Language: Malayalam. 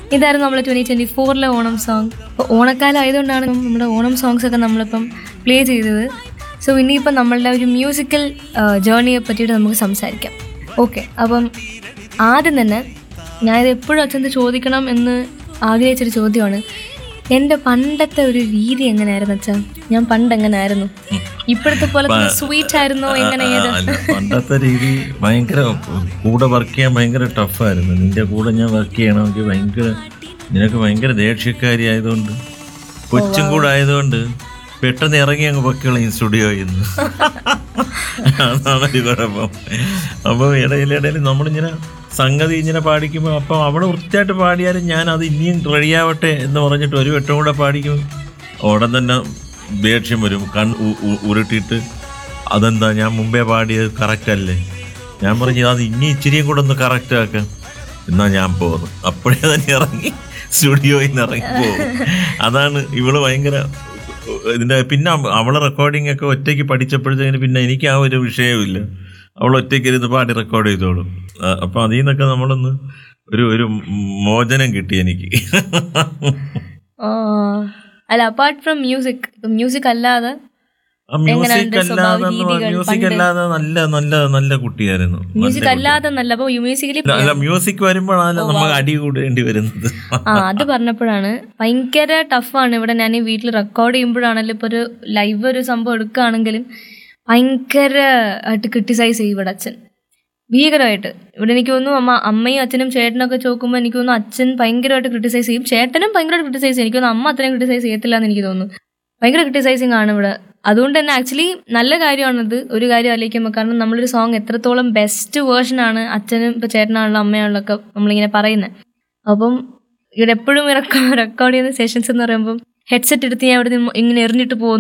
ഇതായിരുന്നു നമ്മൾ ട്വൻറ്റി ട്വൻറ്റി ഫോറിലെ ഓണം സോങ് അപ്പോൾ ഓണക്കാലം ആയതുകൊണ്ടാണ് നമ്മുടെ ഓണം സോങ്സ് ഒക്കെ നമ്മളിപ്പം പ്ലേ ചെയ്തത് സോ ഇനിയിപ്പം നമ്മളുടെ ഒരു മ്യൂസിക്കൽ ജേർണിയെ പറ്റിയിട്ട് നമുക്ക് സംസാരിക്കാം ഓക്കെ അപ്പം ആദ്യം തന്നെ ഞാനിത് എപ്പോഴും അച്ഛൻ്റെ ചോദിക്കണം എന്ന് ആഗ്രഹിച്ചൊരു ചോദ്യമാണ് എൻ്റെ പണ്ടത്തെ ഒരു രീതി എങ്ങനെയായിരുന്നു അച്ഛാ ഞാൻ പണ്ട് എങ്ങനെയായിരുന്നു ഇപ്പോഴത്തെ പോലെ സ്വീറ്റ് ആയിരുന്നോ എങ്ങനെ ഏത് അല്ല പണ്ടത്തെ രീതി ഭയങ്കര കൂടെ വർക്ക് ചെയ്യാൻ ഭയങ്കര ടഫായിരുന്നു നിന്റെ കൂടെ ഞാൻ വർക്ക് ചെയ്യണമെങ്കിൽ ഭയങ്കര നിനക്ക് ഭയങ്കര ദേഷ്യക്കാരി ആയതുകൊണ്ട് കൊച്ചും കൂടെ ആയതുകൊണ്ട് പെട്ടെന്ന് ഇറങ്ങി അങ്ങ് പൊക്കിക്കളയും സ്റ്റുഡിയോയിൽ നിന്ന് അതാണ് ഒരു കുഴപ്പം അപ്പോൾ ഇടയിലിടയിൽ നമ്മളിങ്ങനെ സംഗതി ഇങ്ങനെ പാടിക്കുമ്പോൾ അപ്പം അവിടെ വൃത്തിയായിട്ട് പാടിയാലും ഞാൻ അത് ഇനിയും റെഡിയാവട്ടെ എന്ന് പറഞ്ഞിട്ട് ഒരു വട്ടം കൂടെ പാടിക്കും ഉടൻ തന്നെ ദേഷ്യം വരും കൺ ഉ- ഉ- ഉരുട്ടിയിട്ട് അതെന്താ ഞാൻ മുമ്പേ പാടിയത് കറക്റ്റ് അല്ലേ ഞാൻ പറഞ്ഞു അത് ഇനി ഇച്ചിരിയും കൂടെ ഒന്ന് കറക്റ്റ് ആക്കാം എന്നാ ഞാൻ പോകുന്നു അപ്പോഴേ തന്നെ ഇറങ്ങി സ്റ്റുഡിയോയിൽ നിന്ന് ഇറങ്ങി പോകും അതാണ് ഇവള് ഭയങ്കര ഇതിന്റെ പിന്നെ അവ- അവളെ റെക്കോർഡിംഗ് ഒക്കെ ഒറ്റയ്ക്ക് പഠിച്ചപ്പോഴത്തേന് പിന്നെ എനിക്ക് ആ ഒരു വിഷയമില്ല അവൾ ഒറ്റയ്ക്ക് ഇരുന്ന് പാടി റെക്കോർഡ് ചെയ്തോളും ആ, അപ്പൊ അതിൽ നിന്നൊക്കെ നമ്മളൊന്ന് ഒരു ഒരു മോചനം കിട്ടി എനിക്ക് ആ, അല്ല അപ്പാർട്ട് ഫ്രം മ്യൂസിക് ഇപ്പം മ്യൂസിക് അല്ലാതെ മ്യൂസിക് എങ്ങനെയുണ്ട് സ്വഭാവ അല്ലാതെ രീതികൾ മ്യൂസിക് പണ്ട്? അല്ലാതെ നല്ല നല്ല നല്ല കുട്ടിയായിരുന്നു മ്യൂസിക് അല്ലാതെ നല്ല അപ്പോൾ മ്യൂസിക്കലി അല്ല മ്യൂസിക് വരുമ്പോഴാണല്ലോ നമുക്ക് അടി കൂടേണ്ടി വരുന്നത് ആ അത് പറഞ്ഞപ്പോഴാണ് ഭയങ്കര ടഫാണ് ഇവിടെ ഞാൻ ഈ വീട്ടിൽ റെക്കോർഡ് ചെയ്യുമ്പോഴാണെങ്കിലും ഇപ്പോൾ ഒരു ലൈവ് ഒരു സംഭവം എടുക്കുകയാണെങ്കിലും ഭയങ്കര ആയിട്ട് ക്രിട്ടിസൈസ് ചെയ്യും ഇവിടെ അച്ഛൻ ഭീകരമായിട്ട് ഇവിടെ എനിക്ക് തോന്നുന്നു അമ്മ അമ്മയും അച്ഛനും ചേട്ടനൊക്കെ ചോക്കുമ്പോൾ എനിക്ക് തോന്നുന്നു അച്ഛൻ ഭയങ്കരമായിട്ട് ക്രിട്ടിസൈസ് ചെയ്യും ചേട്ടനും ഭയങ്കരമായിട്ട് ക്രിട്ടിസൈസ് ചെയ്യും എനിക്ക് തോന്നുന്നു അമ്മ അത്രയും ക്രിട്ടിസൈസ് ചെയ്യത്തില്ല എന്ന് എനിക്ക് തോന്നുന്നു ഭയങ്കര ക്രിട്ടിസൈസിങ് ആണ് ഇവിടെ അതുകൊണ്ട് തന്നെ ആക്ച്വലി നല്ല കാര്യമാണത് ഒരു കാര്യം ആലോചിക്കുമ്പോൾ കാരണം നമ്മളൊരു സോങ് എത്രത്തോളം ബെസ്റ്റ് വേർഷൻ ആണ് അച്ഛനും ഇപ്പോൾ ചേട്ടനാണല്ലോ അമ്മയാണല്ലോ ഒക്കെ നമ്മളിങ്ങനെ പറയുന്നത് അപ്പം ഇവിടെ എപ്പോഴും റെക്കോർഡ് ചെയ്യുന്ന സെഷൻസ് എന്ന് പറയുമ്പം ഹെഡ്സെറ്റ് എടുത്ത് ഞാൻ ഇവിടെ നിന്ന് ഇങ്ങനെ എറിഞ്ഞിട്ട് പോകുന്നു